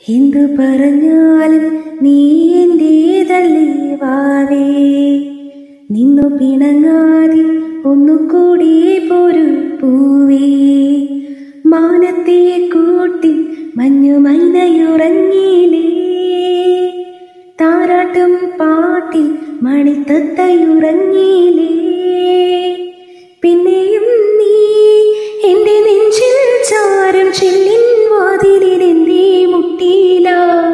എന്തു പറഞ്ഞാലും നീ എന്റേതല്ലേ വാവേ നിന്നു പിണങ്ങാതെ ഒന്നുകൂടി പോരു പൂവേ മാനത്തെ കൂട്ടി മഞ്ഞുമൈനയുറങ്ങിയിലേ താരാട്ടും പാട്ടിൽ മണിത്തത്തയുറങ്ങിയിലേ പിന്നെയും നീ എന്റെ നെഞ്ചിൽ ചാരം ചെല്ലിൻ വാതിലിൽ എന്തേ മുട്ടിയില്ല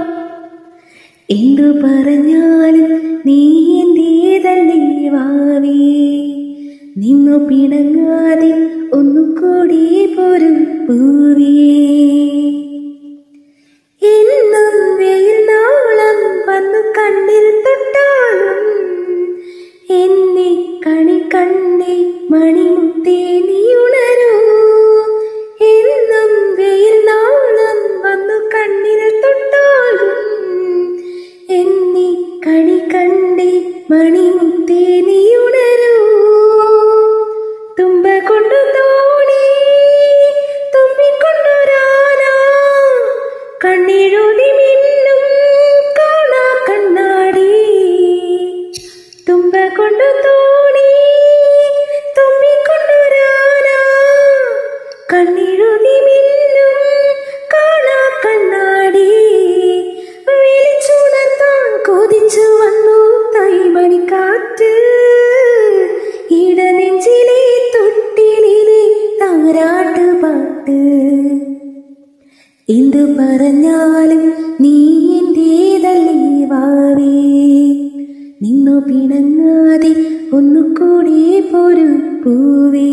എന്തു പറഞ്ഞാലും നീ എന്റേതല്ലേ വാവേ നിന്നു പിണങ്ങാതെ ഒന്നുകൂടി പോരും പൂവേ എന്നും വെയിൽ നാളം വന്നു കണ്ണിൽ തൊട്ടാലും എന്നെ കണി കണ്ണേ മണിമുത്തേ നീ ഉണരൂ എന്നും വെയിൽ നാളം വന്നു കണ്ണിൽ തൊട്ടാലും എന്നെ കണി കണ്ടേ മണിമുത്തേ നീ ഉണരൂ തുമ്പ കൊണ്ടു തോണി തുമ്പിക്കൊണ്ടൊരാന കണ്ണെഴുതി മിന്നും കാണാ കണ്ണാടി തുമ്പ കൊണ്ടു തോണി തുമ്പിക്കൊണ്ടൊരാന കണ്ണെഴുതി മിന്നും കാണാ കണ്ണാടി വിളിച്ചുണർത്താൻ കൊതിച്ചു വന്നു തൈമണിക്കാറ്റ് ഇടനെഞ്ചിലെ തൊട്ടിലിലെ താരാട്ട് പാട്ട് എന്തു പറഞ്ഞാലും നീ എന്റേതല്ലേ വാവേ നിന്നു പിണങ്ങാതെ ഒന്നുകൂടി പോരു പൂവേ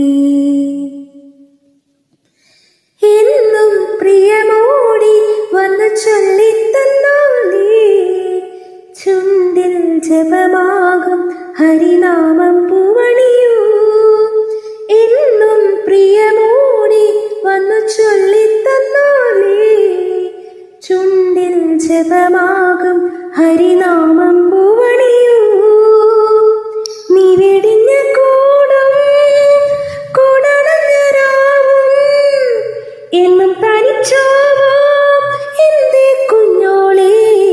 എന്നും പ്രിയമോടി വന്നു ചൊല്ലിത്തന്നാലേ ചുണ്ടിൽ ജപമാകും ഹരിനാമം പൂവണിയൂ എന്നും പ്രിയമോടി വന്നു ചൊല്ലിത്തന്നാലേ ചുണ്ടിൽ ജപമാകും ഹരിനാമം പൂവണിയൂ നീ വെടിഞ്ഞ കൂടം കൂടണഞ്ഞ രാവും എന്നും തനിച്ചാവാം എന്തേ കുഞ്ഞോളേ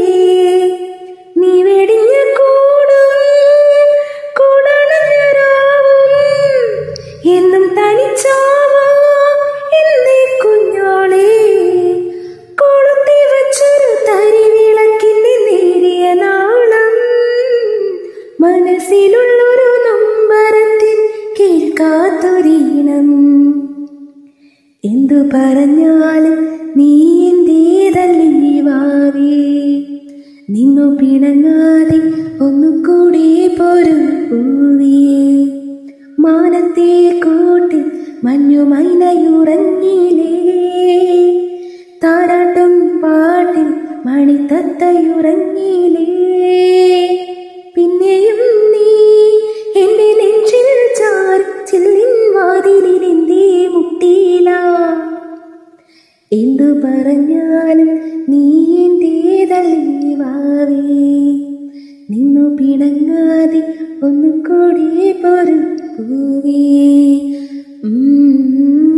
നീ വെടിഞ്ഞ കൂടം കൂടണഞ്ഞ രാവും എന്നും തനിച്ചാവാം എന്തേ കുഞ്ഞോളേ കൊളുത്തി വച്ചൊരു തരി വിളക്കിന്റെ നേരിയ നാളം മനസ്സിലുള്ളൊരു നമ്പരത്തിൽ കേൾക്കാത്തൊരീണം എന്തു പറഞ്ഞാലും നീ എന്റേതല്ലേ വാവേ നിന്നു പിണങ്ങാതെ ഒന്നുകൂടി പോരും പൂവേ മാനത്തെ കൂട്ടി മഞ്ഞുമൈനയുറങ്ങിയിലേ താരാട്ടും പാട്ടിൽ മണിത്തത്തയുറങ്ങിയിലേ പിന്നെയും നീ എന്റെ നെഞ്ചിൽ ചാരി ചില്ലിൻ വാതിലിൽ എന്തേ മുട്ടിയില്ല എന്തു പറഞ്ഞാലും നീ എന്റേതല്ലേ വാവേ നിന്നു പിണങ്ങാതെ ഒന്നുകൂടി പോരും പൂവേ ഉം